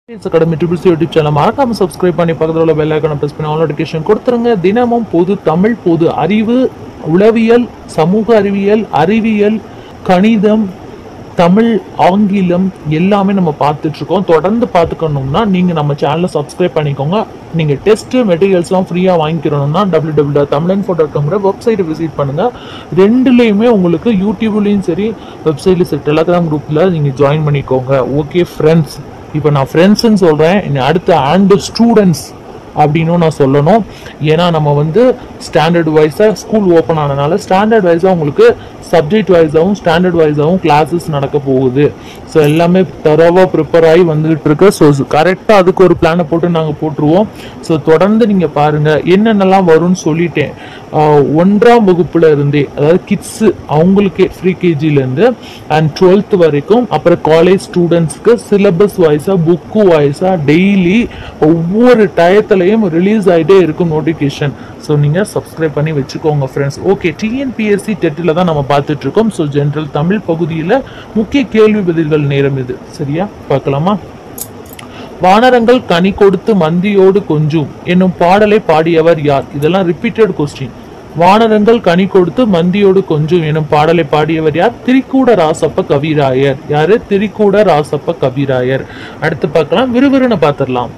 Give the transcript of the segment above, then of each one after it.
it's academy triples YouTube channel மறக்காம subscribe பண்ணி பக்கத்தில் உள்ள பெல் ஐக்கான ப்ரெஸ் பண்ணி ஆல் நோட்டிஃபிகேஷன் கொடுத்துருங்க தினமும் பொது தமிழ் பொது அறிவு உளவியல் சமூக அறிவியல் அறிவியல் கணிதம் தமிழ் ஆங்கிலம் எல்லாமே நம்ம பார்த்துட்டு இருக்கோம் தொடர்ந்து பார்த்துக்கணும்னா நீங்கள் நம்ம சேனலை சப்ஸ்கிரைப் பண்ணிக்கோங்க நீங்கள் டெஸ்ட் மெட்டீரியல்ஸ்லாம் ஃப்ரீயாக வாங்கிக்கிறோம்னா W W dot Tamilan photo காம்ங்கிற வெப்சைட்டை விசிட் பண்ணுங்கள் ரெண்டுலேயுமே உங்களுக்கு யூடியூப்லேயும் சரி வெப்சைட்லையும் சரி டெலகிராம் குரூப்பில் நீங்கள் ஜாயின் பண்ணிக்கோங்க ஓகே ஃப்ரெண்ட்ஸ் இப்போ நான் ஃப்ரெண்ட்ஸ்ன்னு சொல்கிறேன் இனி அடுத்து அண்ட் ஸ்டூடெண்ட்ஸ் அப்படின்னும் நான் சொல்லணும் ஏன்னா நம்ம வந்து ஸ்டாண்டர்ட் வைஸாக ஸ்கூல் ஓப்பன் ஆனனால ஸ்டாண்டர்ட் வைஸாக உங்களுக்கு சப்ஜெக்ட் வைஸாகவும் ஸ்டாண்டர்ட் வைஸாகவும் கிளாஸஸ் நடக்க போகுது ஸோ எல்லாமே தரவாக ப்ரிப்பேர் ஆகி வந்துகிட்டு இருக்கு ஸோ கரெக்டாக அதுக்கு ஒரு பிளானை போட்டு நாங்கள் போட்டுருவோம் ஸோ தொடர்ந்து நீங்கள் பாருங்கள் என்னென்னலாம் வரும்னு சொல்லிட்டேன் ஆஹ் ஒன்றாம் வகுப்புல இருந்தே அதாவது கிட்ஸு அவங்களுக்கே ஃப்ரீ கேஜிலேருந்து அண்ட் டுவெல்த் வரைக்கும் அப்புறம் காலேஜ் ஸ்டூடெண்ட்ஸ்க்கு சிலபஸ் வைஸாக புக்கு வைஸாக டெய்லி ஒவ்வொரு டயத்துலையும் ரிலீஸ் ஆகிட்டே இருக்கும் நோட்டிஃபிகேஷன் ஸோ நீங்கள் சப்ஸ்கிரைப் பண்ணி வச்சுக்கோங்க ஃப்ரெண்ட்ஸ் ஓகே டிஎன்பிஎஸ்சி டெட்டில் தான் நம்ம பார்த்துட்டு இருக்கோம் ஸோ ஜென்ரல் தமிழ் பகுதியில் முக்கிய கேள்வி பதில்கள் நேரம் இது சரியா பார்க்கலாமா வானரங்கள் கனி கொடுத்து மந்தியோடு கொஞ்சும் என்னும் பாடலை பாடியவர் யார் இதெல்லாம் ரிப்பீட்டட் கொஸ்டின் வானரங்கள் கனி கொடுத்து மந்தியோடு கொஞ்சும் எனும் பாடலை பாடியவர் யார் திரிக்கூட ராசப்ப கவிராயர் யாரு திரிக்கூட ராசப்ப கவிராயர் அடுத்து பார்க்கலாம் விறுவிறுன்னு பார்த்துடலாம்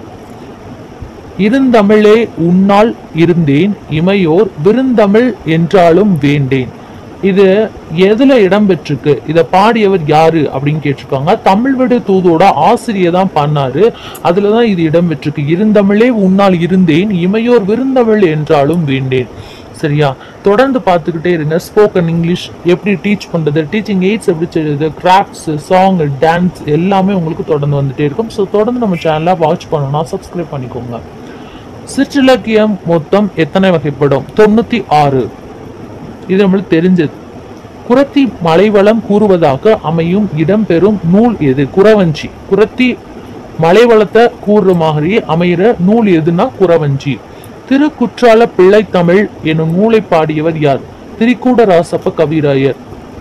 இருந்தமிழே உன்னால் இருந்தேன் இமையோர் விருந்தமிழ் என்றாலும் வேண்டேன் இது எதுல இடம்பெற்றிருக்கு இதை பாடியவர் யாரு அப்படின்னு கேட்டிருக்காங்க தமிழ் விடு தூதோட ஆசிரியர் தான் பண்ணாரு அதுலதான் இது இடம்பெற்றிருக்கு இருந்தமிழே உன்னால் இருந்தேன் இமையோர் விருந்தமிழ் என்றாலும் வேண்டேன் சரியா தொடர்ந்து பார்த்துக்கிட்டே இருங்க ஸ்போக்கன் இங்கிலீஷ் எப்படி டீச் பண்றது டீச்சிங் எய்ட்ஸ் எப்படி செய்யுது கிராஃப்ட்ஸ் சாங் டான்ஸ் எல்லாமே உங்களுக்கு தொடர்ந்து வந்துட்டே இருக்கும் ஸோ தொடர்ந்து நம்ம சேனலை வாட்ச் பண்ணணும்னா சப்ஸ்கிரைப் பண்ணிக்கோங்க சிற்றிலக்கியம் மொத்தம் எத்தனை வகைப்படும் தொண்ணூத்தி ஆறு இது நம்மளுக்கு தெரிஞ்சது குரத்தி மலைவளம் கூறுவதாக அமையும் இடம்பெறும் நூல் எது குறவஞ்சி குரத்தி மலைவளத்தை கூறுற மாதிரி அமைகிற நூல் எதுனா குறவஞ்சி திருக்குற்றால பிள்ளை தமிழ் என்னும் நூலை பாடியவர் யார் திரிக்கூட ராசப்ப கவிராயர்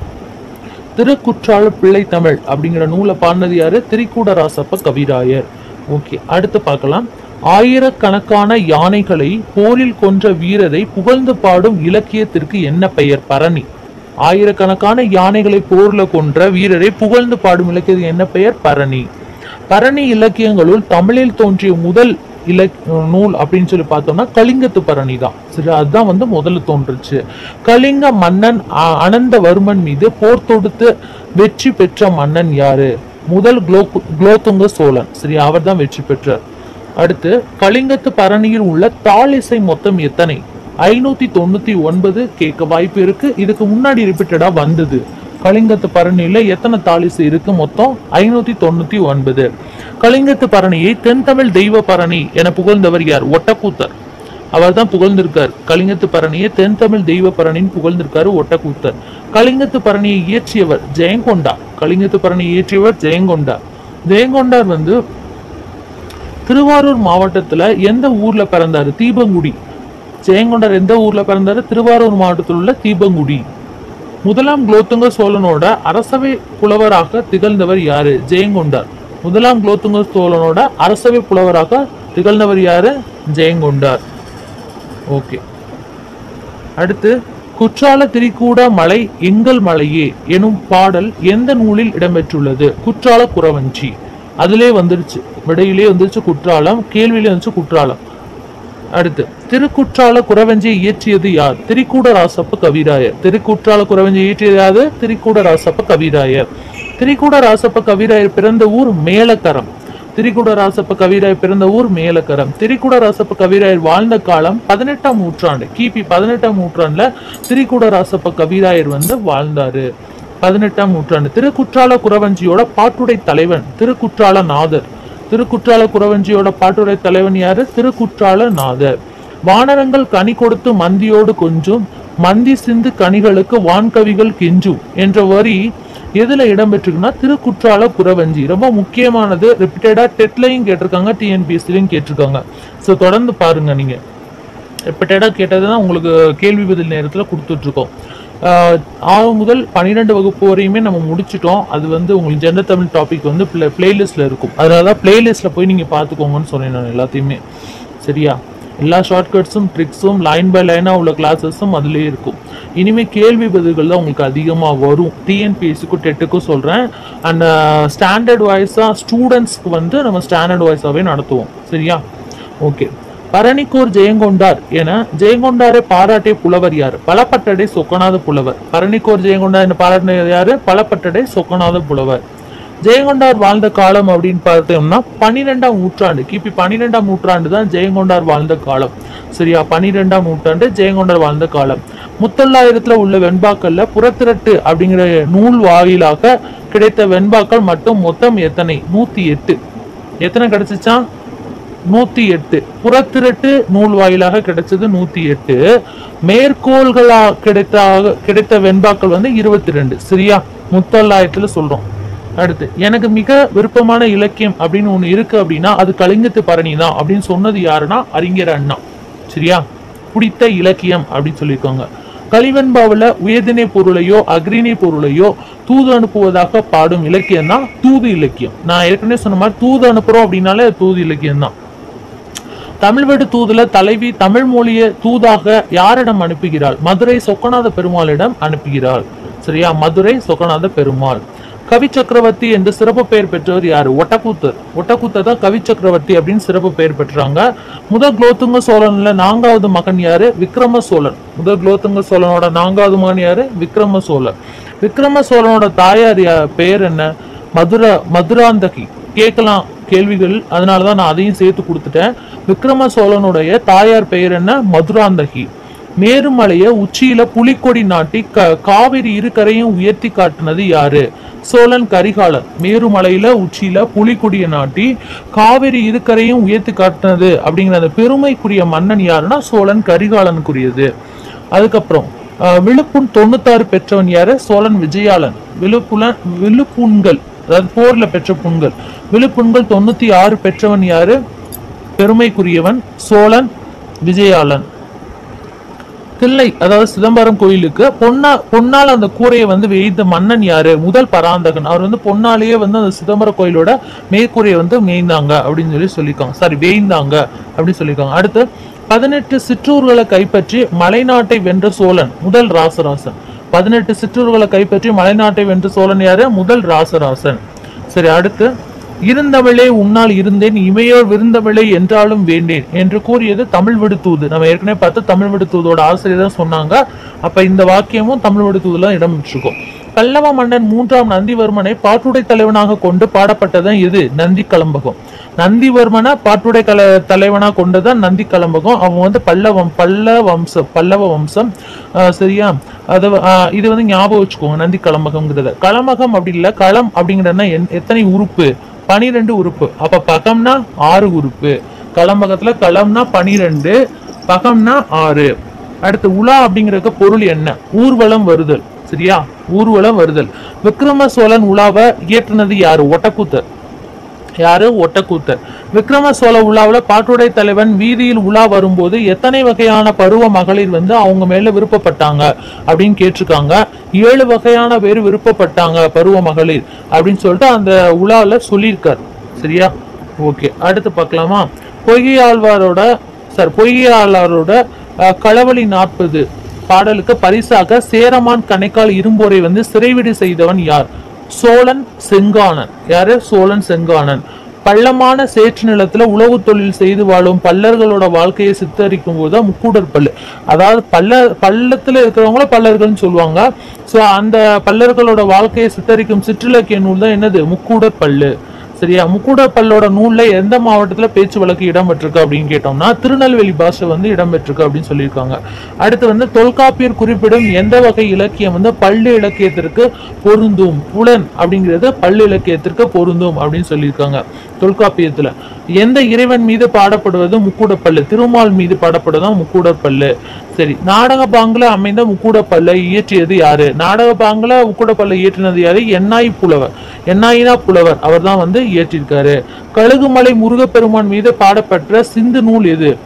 திருக்குற்றால பிள்ளை தமிழ் அப்படிங்கிற நூலை பாடினது யாரு திரிக்கூட ராசப்ப கவிராயர் ஓகே அடுத்து பார்க்கலாம் ஆயிரக்கணக்கான யானைகளை போரில் கொன்ற வீரரை புகழ்ந்து பாடும் இலக்கியத்திற்கு என்ன பெயர் பரணி ஆயிரக்கணக்கான யானைகளை போர்ல கொன்ற வீரரை புகழ்ந்து பாடும் இலக்கியத்துக்கு என்ன பெயர் பரணி பரணி இலக்கியங்களுள் தமிழில் தோன்றிய முதல் இலக் நூல் அப்படின்னு சொல்லி பார்த்தோம்னா கலிங்கத்து பரணி தான் சரி அதுதான் வந்து முதல்ல தோன்றுச்சு கலிங்க மன்னன் அ- அனந்தவர்மன் மீது போர் தொடுத்து வெற்றி பெற்ற மன்னன் யாரு முதல் குலோ குலோத்துங்க சோழன் சரி அவர் தான் வெற்றி பெற்றார் அடுத்து கலிங்கத்து பரணியில் உள்ள தாளிசை மொத்தம் எத்தனை ஐநூத்தி தொண்ணூத்தி ஒன்பது கேட்க வாய்ப்பு இருக்கு இதுக்கு முன்னாடி ரிப்பீட்டடா வந்தது கலிங்கத்து பரணியில எத்தனை தாளிசை இருக்கு மொத்தம் ஐநூத்தி தொண்ணூத்தி ஒன்பது கலிங்கத்து பரணியை தென்தமிழ் தெய்வ பரணி என புகழ்ந்தவர் யார் ஒட்டக்கூத்தர் அவர் தான் புகழ்ந்திருக்கார் கலிங்கத்து பரணியை தென்தமிழ் தெய்வ பரணின்னு புகழ்ந்திருக்காரு ஒட்டக்கூத்தர் கலிங்கத்து பரணியை இயற்றியவர் ஜெயங்கொண்டா கலிங்கத்து பரணியை இயற்றியவர் ஜெயங்கொண்டா ஜெயங்கொண்டார் வந்து திருவாரூர் மாவட்டத்துல எந்த ஊர்ல பிறந்தாரு தீபங்குடி ஜெயங்கொண்டார் எந்த ஊர்ல பிறந்தாரு திருவாரூர் மாவட்டத்தில் உள்ள தீபங்குடி முதலாம் குலோத்துங்க சோழனோட அரசவை புலவராக திகழ்ந்தவர் யாரு ஜெயங்கொண்டார் முதலாம் குலோத்துங்க சோழனோட அரசவை புலவராக திகழ்ந்தவர் யாரு ஜெயங்கொண்டார் ஓகே அடுத்து குற்றால திரிகூட மலை எங்கள் மலையே எனும் பாடல் எந்த நூலில் இடம்பெற்றுள்ளது குற்றால குறவஞ்சி அதிலே வந்துருச்சு விடையிலே வந்துருச்சு குற்றாலம் கேள்வியிலே வந்துச்சு குற்றாலம் அடுத்து திருக்குற்றால குறவஞ்சியை இயற்றியது யார் திரிகூட ராசப்ப கவிராயர் திருக்குற்றால குறவஞ்சி இயற்றியது யாரு திரிகூட ராசப்ப கவிராயர் திரிகூட ராசப்ப கவிராயர் பிறந்த ஊர் மேலக்கரம் திரிகூட ராசப்ப கவிராயர் பிறந்த ஊர் மேலக்கரம் திரிகூட ராசப்ப கவிராயர் வாழ்ந்த காலம் பதினெட்டாம் நூற்றாண்டு கிபி பதினெட்டாம் நூற்றாண்டுல திரிகூட ராசப்ப கவிராயர் வந்து வாழ்ந்தாரு பதினெட்டாம் நூற்றாண்டு திருக்குற்றால குறவஞ்சியோட பாட்டுடை தலைவன் திருக்குற்றால நாதர் திருக்குற்றால குறவஞ்சியோட பாட்டுடை தலைவன் யாரு திருக்குற்றால நாதர் வானரங்கள் கனி கொடுத்து மந்தியோடு கொஞ்சும் மந்தி சிந்து கனிகளுக்கு வான்கவிகள் கெஞ்சும் என்ற வரி எதுல இடம்பெற்றிருக்குன்னா திருக்குற்றால குறவஞ்சி ரொம்ப முக்கியமானது ரிப்பீட்டடா டெட்லையும் கேட்டிருக்காங்க டிஎன்பிஎஸ்சிலையும் கேட்டிருக்காங்க ஸோ தொடர்ந்து பாருங்க நீங்க ரிப்பீட்டடா கேட்டதுதான் உங்களுக்கு கேள்வி பதில் நேரத்துல கொடுத்துட்டு இருக்கோம் ஆஹ் ஆறு முதல் பன்னிரெண்டு வகுப்பு வரையுமே நம்ம முடிச்சிட்டோம் அது வந்து உங்களுக்கு ஜெண்டர் தமிழ் டாபிக் வந்து பிளே பிளேலிஸ்ட்டில் இருக்கும் அதனால தான் பிளேலிஸ்ட்டில் போய் நீங்கள் பார்த்துக்கோங்கன்னு சொன்னேன் நான் எல்லாத்தையுமே சரியா எல்லா ஷார்ட்கட்ஸும் ட்ரிக்ஸும் லைன் பை லைனாக உள்ள கிளாஸஸும் அதுலேயே இருக்கும் இனிமேல் கேள்வி பதில்கள் தான் உங்களுக்கு அதிகமாக வரும் டிஎன்பிஎஸ்சிக்கும் டெட்டுக்கும் சொல்கிறேன் அண்ட் ஸ்டாண்டர்ட் வைஸாக ஸ்டூடெண்ட்ஸ்க்கு வந்து நம்ம ஸ்டாண்டர்ட் வைஸாகவே நடத்துவோம் சரியா ஓகே பரணிக்கோர் ஜெயங்கொண்டார் என ஜெயங்கொண்டாரை பாராட்டிய புலவர் யார் பலப்பட்டடை சொக்கநாத புலவர் பரணிக்கோர் ஜெயங்கொண்டார் என பாராட்டினது யாரு பலப்பட்டடை சொக்கநாத புலவர் ஜெயங்கொண்டார் வாழ்ந்த காலம் அப்படின்னு பார்த்தோம்னா பன்னிரெண்டாம் நூற்றாண்டு கிபி பன்னிரெண்டாம் நூற்றாண்டு தான் ஜெயங்கொண்டார் வாழ்ந்த காலம் சரியா பன்னிரெண்டாம் நூற்றாண்டு ஜெயங்கொண்டார் வாழ்ந்த காலம் முத்தொள்ளாயிரத்துல உள்ள வெண்பாக்கள்ல புறத்திரட்டு அப்படிங்கிற நூல் வாயிலாக கிடைத்த வெண்பாக்கள் மட்டும் மொத்தம் எத்தனை நூத்தி எட்டு எத்தனை கிடைச்சிச்சா நூத்தி எட்டு புறத்திரட்டு நூல் வாயிலாக கிடைச்சது நூத்தி எட்டு மேற்கோள்களா கிடைத்த கிடைத்த வெண்பாக்கள் வந்து இருபத்தி ரெண்டு சரியா முத்தொள்ளாயிரத்துல சொல்றோம் அடுத்து எனக்கு மிக விருப்பமான இலக்கியம் அப்படின்னு ஒண்ணு இருக்கு அப்படின்னா அது கலிங்கத்து பரணி தான் அப்படின்னு சொன்னது யாருன்னா அறிஞர் அண்ணா சரியா பிடித்த இலக்கியம் அப்படின்னு சொல்லியிருக்காங்க கலிவெண்பாவில் உயர்திணை பொருளையோ அக்ரிணை பொருளையோ தூது அனுப்புவதாக பாடும் இலக்கியம் தான் தூது இலக்கியம் நான் ஏற்கனவே சொன்ன மாதிரி தூது அனுப்புறோம் அப்படின்னாலே அது தூது இலக்கியம் தான் தமிழ்வெடு தூதுல தலைவி தமிழ் மொழியை தூதாக யாரிடம் அனுப்புகிறாள் மதுரை சொக்கநாத பெருமாளிடம் அனுப்புகிறாள் சரியா மதுரை சொக்கநாத பெருமாள் கவி சக்கரவர்த்தி என்று சிறப்பு பெயர் பெற்றவர் யாரு ஒட்டக்கூத்தர் ஒட்டக்கூத்தர் தான் கவி சக்கரவர்த்தி அப்படின்னு சிறப்பு பெயர் பெற்றாங்க முதல் குலோத்துங்க சோழன்ல நான்காவது மகன் யாரு விக்ரம சோழன் முதல் குலோத்துங்க சோழனோட நான்காவது மகன் யாரு விக்ரம சோழன் விக்ரம சோழனோட தாயார் யா- பெயர் என்ன மதுரா மதுராந்தகி கேட்கலாம் கேள்விகள் அதனால தான் நான் அதையும் சேர்த்து கொடுத்துட்டேன் விக்ரம சோழனுடைய தாயார் பெயர் என்ன மதுராந்தகி மேருமலைய உச்சியில புலிக்கொடி நாட்டி க காவிரி இருக்கரையும் உயர்த்தி காட்டுனது யாரு சோழன் கரிகாலன் மேருமலையில உச்சியில புலிக்கொடியை நாட்டி காவிரி இருக்கரையும் உயர்த்தி காட்டுனது அப்படிங்கிற அந்த பெருமைக்குரிய மன்னன் யாருன்னா சோழன் கரிகாலனுக்குரியது அதுக்கப்புறம் அஹ், விழுப்புண் தொண்ணூத்தாறு பெற்றவன் யாரு சோழன் விஜயாளன் விழுப்புலன் விழுப்புண்கள் அதாவது போர்ல பெற்ற புண்கள் விழுப்புண்கள் தொண்ணூத்தி ஆறு பெற்றவன் யாரு பெருமைக்குரியவன் சோழன் விஜயாளன் தில்லை அதாவது சிதம்பரம் கோயிலுக்கு பொன்னா பொன்னால் அந்த கூரையை வந்து வேய்ந்த மன்னன் யாரு முதல் பராந்தகன் அவர் வந்து பொன்னாலேயே வந்து அந்த சிதம்பரம் கோயிலோட மேற்கூரையை வந்து மேய்ந்தாங்க அப்படின்னு சொல்லி சொல்லியிருக்காங்க சாரி வேய்ந்தாங்க அப்படின்னு சொல்லியிருக்காங்க அடுத்து பதினெட்டு சிற்றூர்களை கைப்பற்றி மலைநாட்டை வென்ற சோழன் முதல் ராசராசன் பதினெட்டு சிற்றூர்களை கைப்பற்றி மலைநாட்டை வென்ற சோழன் யாரு முதல் ராசராசன் சரி அடுத்து இருந்தவளே உன்னால் இருந்தேன் இமையோர் விருந்தவளே என்றாலும் வேண்டேன் என்று கூறியது தமிழ் விடுத்தூது நம்ம ஏற்கனவே பார்த்து தமிழ் விடுத்தூதோட ஆசிரியர் தான் சொன்னாங்க அப்ப இந்த வாக்கியமும் தமிழ் விடுத்தூதுல இடம் பெற்றிருக்கும் பல்லவ மன்னன் மூன்றாம் நந்திவர்மனை பாட்டுடை தலைவனாக கொண்டு பாடப்பட்டதான் இது நந்தி கலம்பகம் நந்திவர்மனை பாட்டுடை கல தலைவனா கொண்டதான் நந்தி கலம்பகம் அவன் வந்து பல்லவம் பல்ல வம்சம் பல்லவ வம்சம் ஆஹ் சரியா அது ஆஹ் இது வந்து ஞாபகம் வச்சுக்கோங்க நந்தி கலம்பகம்ங்கிறத களமகம் அப்படி இல்ல களம் அப்படிங்கிறதுனா என்- எத்தனை உறுப்பு பனிரெண்டு உறுப்பு அப்ப பகம்னா ஆறு உறுப்பு களம்பகத்துல களம்னா பனிரெண்டு பகம்னா ஆறு அடுத்து உலா அப்படிங்கிறதுக்கு பொருள் என்ன ஊர்வலம் வருதல் சரியா ஊர்வலம் வருதல் விக்ரம சோழன் உலாவை இயற்றுனது யாரு ஒட்டக்கூத்தர் யாரு ஒட்டக்கூத்தர் விக்ரம சோழ உலாவுல பாட்டுடை தலைவன் வீதியில் உலா வரும்போது எத்தனை வகையான பருவ மகளிர் வந்து அவங்க மேல விருப்பப்பட்டாங்க அப்படின்னு கேட்டிருக்காங்க ஏழு வகையான பேர் விருப்பப்பட்டாங்க பருவ மகளிர் அப்படின்னு சொல்லிட்டு அந்த உலால சொல்லியிருக்கார் சரியா ஓகே அடுத்து பார்க்கலாமா பொய்கையாழ்வாரோட சார் பொய்கையாளரோட அஹ், களவழி நாற்பது பாடலுக்கு பரிசாக சேரமான் கணைக்கால் இரும்போரை வந்து சிறைவிடு செய்தவன் யார் சோழன் செங்கானன் யாரு சோழன் செங்கானன் பள்ளமான சேற்று நிலத்துல உழவு தொழில் செய்து வாழும் பல்லர்களோட வாழ்க்கையை சித்தரிக்கும் போதுதான் முக்கூடர் பல்லு அதாவது பல்ல பள்ளத்துல இருக்கிறவங்கள பல்லர்கள்னு சொல்லுவாங்க சோ அந்த பல்லர்களோட வாழ்க்கையை சித்தரிக்கும் சிற்றிலக்கிய நூல் தான் என்னது முக்கூடர் பல்லு சரியா முக்கூடர் பல்லோட நூல்ல எந்த மாவட்டத்துல பேச்சு வழக்கு இடம்பெற்றிருக்கு அப்படின்னு கேட்டோம்னா திருநெல்வேலி பாஷை வந்து இடம்பெற்றிருக்கு அப்படின்னு சொல்லியிருக்காங்க அடுத்து வந்து தொல்காப்பியர் குறிப்பிடும் எந்த வகை இலக்கியம் வந்து பள்ளு இலக்கியத்திற்கு பொருந்தும் புலன் அப்படிங்கிறது பள்ளு இலக்கியத்திற்கு பொருந்தும் அப்படின்னு சொல்லியிருக்காங்க தொல்காப்பியத்துல எந்த இறைவன் மீது பாடப்படுவது முக்கூடப்பல்லு திருமால் மீது பாடப்படுவதுதான் முக்கூடப்பல்லு சரி நாடக பாங்குல அமைந்த முக்கூடப்பல்லை இயற்றியது யாரு நாடக பாங்குல முக்கூடப்பல்லை இயற்றினது யாரு எண்ணாய் புலவர் எண்ணாயினா புலவர் அவர் தான் வந்து இயற்றியிருக்காரு கழுகுமலை முருகப்பெருமான் மீது பாடப்பட்ட சிந்து நூல் எது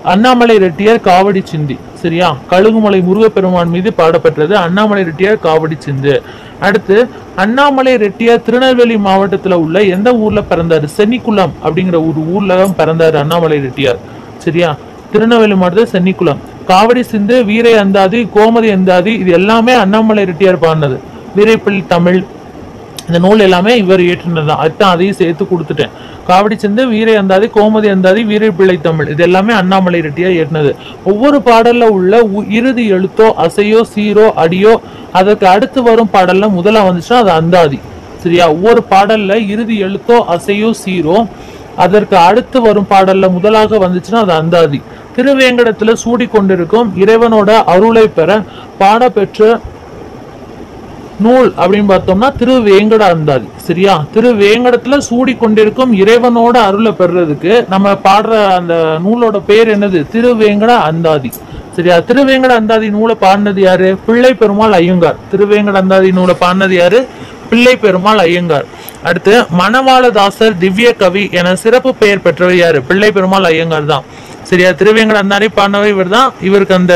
அண்ணாமலை ரெட்டியார் காவடி சிந்தி சரியா கழுகுமலை முருகப்பெருமான் மீது பாடப்பெற்றது அண்ணாமலை ரெட்டியார் காவடி சிந்து அடுத்து அண்ணாமலை ரெட்டியார் திருநெல்வேலி மாவட்டத்துல உள்ள எந்த ஊர்ல பிறந்தாரு சென்னிக்குளம் அப்படிங்கிற ஒரு ஊர்ல தான் பிறந்தாரு அண்ணாமலை ரெட்டியார் சரியா திருநெல்வேலி மாவட்டத்தில் சென்னிக்குளம் காவடி சிந்து வீரை அந்தாதி கோமதி அந்தாதி இது எல்லாமே அண்ணாமலை ரெட்டியார் பாடினது வீரைப்பள்ளி தமிழ் இந்த நூல் எல்லாமே இவர் இயற்றினது தான் அதுதான் அதையும் சேர்த்து கொடுத்துட்டேன் காவடி சிந்து வீரை அந்தாதி கோமதி அந்தாதி வீரை பிள்ளை தமிழ் இது எல்லாமே அண்ணாமலை ரெட்டியார் இயற்றினது ஒவ்வொரு பாடல்ல உள்ள உ- இறுதி எழுத்தோ அசையோ சீரோ அடியோ அதற்கு அடுத்து வரும் பாடல்ல முதலா வந்துச்சுன்னா அது அந்தாதி சரியா ஒவ்வொரு பாடல்ல இறுதி எழுத்தோ அசையோ சீரோ அதற்கு அடுத்து வரும் பாடல்ல முதலாக வந்துச்சுன்னா அது அந்தாதி திருவேங்கடத்துல சூடி கொண்டிருக்கும் இறைவனோட அருளை பெற பாடப்பெற்ற நூல் அப்படின்னு பார்த்தோம்னா திருவேங்கட அந்தாதி சரியா திருவேங்கடத்துல சூடி கொண்டிருக்கும் இறைவனோட அருளை பெறுறதுக்கு நம்ம பாடுற அந்த நூலோட பேர் என்னது திருவேங்கட அந்தாதி சரியா திருவேங்கட அந்தாதி நூலை பாடினது யாரு பிள்ளை பெருமாள் ஐயங்கார் திருவேங்கட அந்தாதி நூலை பாடினது யாரு பிள்ளை பெருமாள் ஐயங்கார் அடுத்து மணவாளதாசர் திவ்ய கவி என சிறப்பு பெயர் பெற்றவர் யாரு பிள்ளை பெருமாள் ஐயங்கார் தான் சரியா திருவேங்கட அந்தாரி பாடினவர் இவர் தான் இவருக்கு அந்த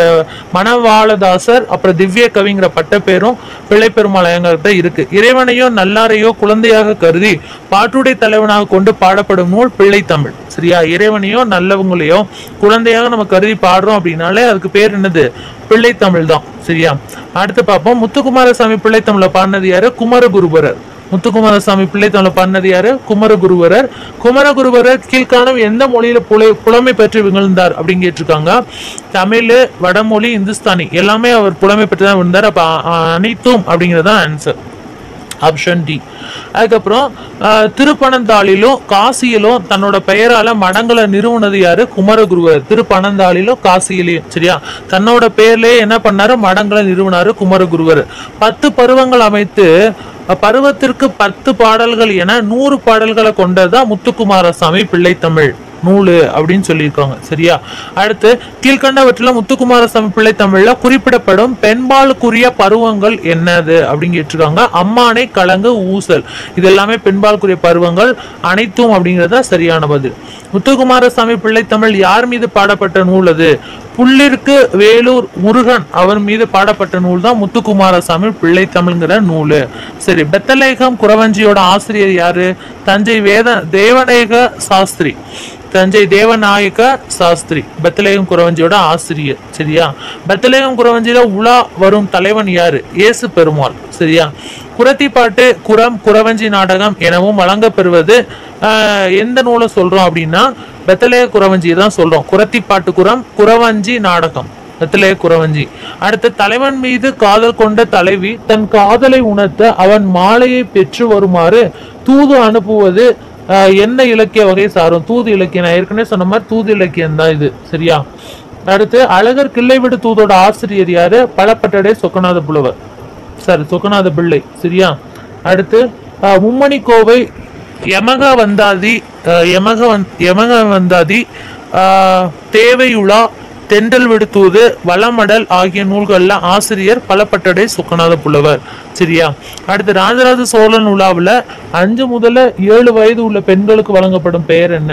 மணவாளதாசர் அப்புறம் திவ்ய கவிங்கிற பட்ட பேரும் பிள்ளை பெருமாள் ஐயங்கார் தான் இருக்கு இறைவனையோ நல்லாரையோ குழந்தையாக கருதி பாட்டுடை தலைவனாக கொண்டு பாடப்படும் நூல் பிள்ளை தமிழ் சரியா இறைவனையோ நல்லவங்களையோ குழந்தையாக நம்ம கருதி பாடுறோம் அப்படின்னாலே அதுக்கு பேர் என்னது பிள்ளை தமிழ் தான் சரியா அடுத்து பார்ப்போம் முத்துக்குமாரசாமி பிள்ளை தமிழை பாடினது யாரு குமரகுருபரர் முத்துக்குமாரசாமி பிள்ளை தமிழை பாடினது யாரு குமரகுருவரர் குமரகுருவரர் கீழ்காணும் எந்த மொழியில புலை புலமை பெற்று விழுந்தார் அப்படின்னு கேட்டிருக்காங்க தமிழ் வடமொழி இந்துஸ்தானி எல்லாமே அவர் புலமை பெற்று தான் விழுந்தார் அப்ப அ- அ- அனைத்தும் அப்படிங்கிறது தான் ஆன்சர் ஆப்ஷன் டி அதுக்கப்புறம் அஹ், திருப்பனந்தாளிலும் காசியிலும் தன்னோட பெயரால மடங்களை நிறுவனது யாரு குமரகுருவர் திருப்பனந்தாளிலும் காசியிலையும் சரியா தன்னோட பெயர்லயே என்ன பண்ணாரு மடங்களை நிறுவனாரு குமரகுருவர் பத்து பருவங்கள் அமைத்து அஹ், பருவத்திற்கு பத்து பாடல்கள் என நூறு பாடல்களை கொண்டதுதான் முத்துக்குமாரசாமி பிள்ளைத்தமிழ் நூலு அப்படின்னு சொல்லியிருக்காங்க சரியா அடுத்து கீழ்கண்டவற்றில் முத்துக்குமாரசாமி பிள்ளை தமிழ்ல குறிப்பிடப்படும் பெண்பாலுக்குரிய பருவங்கள் என்னது அப்படின்னு கேட்டிருக்காங்க அம்மானை கலங்கு ஊசல் இது எல்லாமே பெண்பாலுக்குரிய பருவங்கள் அனைத்தும் அப்படிங்கிறதா சரியான பதில் முத்துக்குமாரசாமி பிள்ளை தமிழ் யார் மீது பாடப்பட்ட நூல் அது புள்ளிற்கு வேலூர் முருகன் அவர் மீது பாடப்பட்ட நூல் தான் முத்துக்குமாரசாமி பிள்ளை தமிழ்ங்கிற நூல் சரி பெத்தலேகம் குறவஞ்சியோட ஆசிரியர் யாரு தஞ்சை வேத தேவநேக சாஸ்திரி தஞ்சை தேவநாயக சாஸ்திரி பெத்தலேகம் குறவஞ்சியோட ஆசிரியர் சரியா பெத்தலேகம் குறவஞ்சியில உலா வரும் தலைவன் யாரு இயேசு பெருமாள் சரியா குரத்திப்பாட்டு குரம் குறவஞ்சி நாடகம் எனவும் வழங்கப்பெறுவது ஆஹ், எந்த நூலை சொல்றோம் அப்படின்னா பெத்தலேக குறவஞ்சி தான் சொல்றோம் குரத்திப்பாட்டு குரம் குறவஞ்சி நாடகம் பெத்தலேக குறவஞ்சி அடுத்து தலைவன் மீது காதல் கொண்ட தலைவி தன் காதலை உணர்த்த அவன் மாலையை பெற்று வருமாறு தூது அனுப்புவது ஆஹ், என்ன இலக்கிய வகை சாரும் தூது இலக்கியம் நான் ஏற்கனவே சொன்ன மாதிரி தூது இலக்கியம் தான் இது சரியா அடுத்து அழகர் கிள்ளைவிடு தூதோட ஆசிரியர் யாரு பழப்பட்டடை சொக்கநாத புலவர் சாரி சொக்கநாத பிள்ளை சரியா அடுத்து ஆஹ், மும்மணி கோவை யமக வந்தாதி ஆஹ், யமக வந் யமக வந்தாதி ஆஹ், தேவையுலா தென்றல் விடுத்தூது வளமடல் ஆகிய நூல்கள்ல ஆசிரியர் பலப்பட்டடை சுக்கநாத புலவர் சரியா அடுத்து ராஜராஜ சோழன் உலாவுல அஞ்சு முதல்ல ஏழு வயது உள்ள பெண்களுக்கு வழங்கப்படும் பெயர் என்ன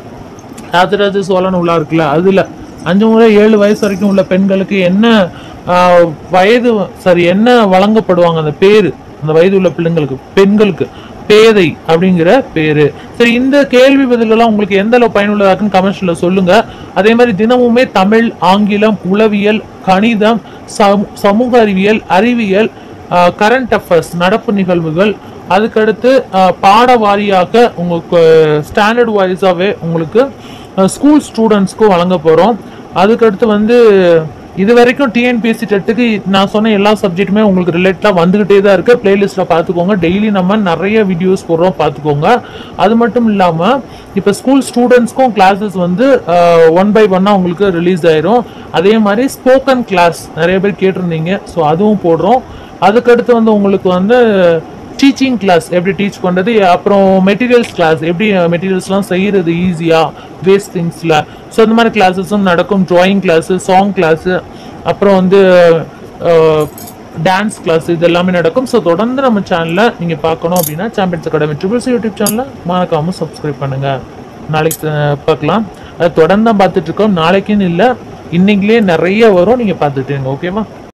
ராஜராஜ சோழன் உலா இருக்குல்ல அதுல அஞ்சு முறை ஏழு வயசு வரைக்கும் உள்ள பெண்களுக்கு என்ன ஆஹ், வயது சரி என்ன வழங்கப்படுவாங்க அந்த பேரு அந்த வயது உள்ள பிள்ளைங்களுக்கு பெண்களுக்கு பேதை அப்படிங்கிற பேரு சரி இந்த கேள்வி பதிலெல்லாம் உங்களுக்கு எந்த அளவு பயனுள்ளதா இருக்குன்னு கமெண்ட்ஸ்ல சொல்லுங்க அதே மாதிரி தினமுமே தமிழ் ஆங்கிலம் உளவியல் கணிதம் சமூ- சமூக அறிவியல் அறிவியல் கரண்ட் அஃபேர்ஸ் நடப்பு நிகழ்வுகள் அதுக்கடுத்து ஆஹ், பாட வாரியாக உங்களுக்கு ஸ்டாண்டர்ட் வைஸாகவே உங்களுக்கு ஸ்கூல் ஸ்டூடெண்ட்ஸ்க்கும் வழங்க போகிறோம் அதுக்கடுத்து வந்து இது வரைக்கும் டிஎன்பிஎஸ்சி டெட்டுக்கு நான் சொன்ன எல்லா சப்ஜெக்ட்டுமே உங்களுக்கு ரிலேட்டடாக வந்துகிட்டே தான் இருக்கு பிளேலிஸ்ட்டில் பார்த்துக்கோங்க டெய்லி நம்ம நிறைய வீடியோஸ் போடுறோம் பார்த்துக்கோங்க அது மட்டும் இல்லாமல் இப்போ ஸ்கூல் ஸ்டூடெண்ட்ஸ்க்கும் கிளாஸஸ் வந்து ஒன் பை ஒன்னாக உங்களுக்கு ரிலீஸ் ஆயிரும் அதே மாதிரி ஸ்போக்கன் கிளாஸ் நிறைய பேர் கேட்டிருந்தீங்க ஸோ அதுவும் போடுறோம் அதுக்கடுத்து வந்து உங்களுக்கு வந்து டீச்சிங் கிளாஸ் எப்படி டீச் பண்ணுறது அப்புறம் மெட்டீரியல்ஸ் கிளாஸ் எப்படி மெட்டீரியல்ஸ்லாம் செய்கிறது ஈஸியாக வேஸ்ட் திங்ஸில் ஸோ இந்த மாதிரி கிளாஸஸும் நடக்கும் ட்ராயிங் கிளாஸு சாங் கிளாஸு அப்புறம் வந்து டான்ஸ் கிளாஸ் இது எல்லாமே நடக்கும் ஸோ தொடர்ந்து நம்ம சேனலில் நீங்கள் பார்க்கணும் அப்படின்னா சாம்பியன்ஸ் அகாடமி ட்ரிபிள்ஸ் யூடியூப் சேனலை மறக்காமல் சப்ஸ்கிரைப் பண்ணுங்கள் நாளைக்கு அஹ், பார்க்கலாம் அதை தொடர்ந்து தான் பார்த்துட்டு இருக்கோம் நாளைக்குன்னு இல்லை இன்னைக்குலயே நிறைய வரும் நீங்க பார்த்துட்டேங்க ஓகேவா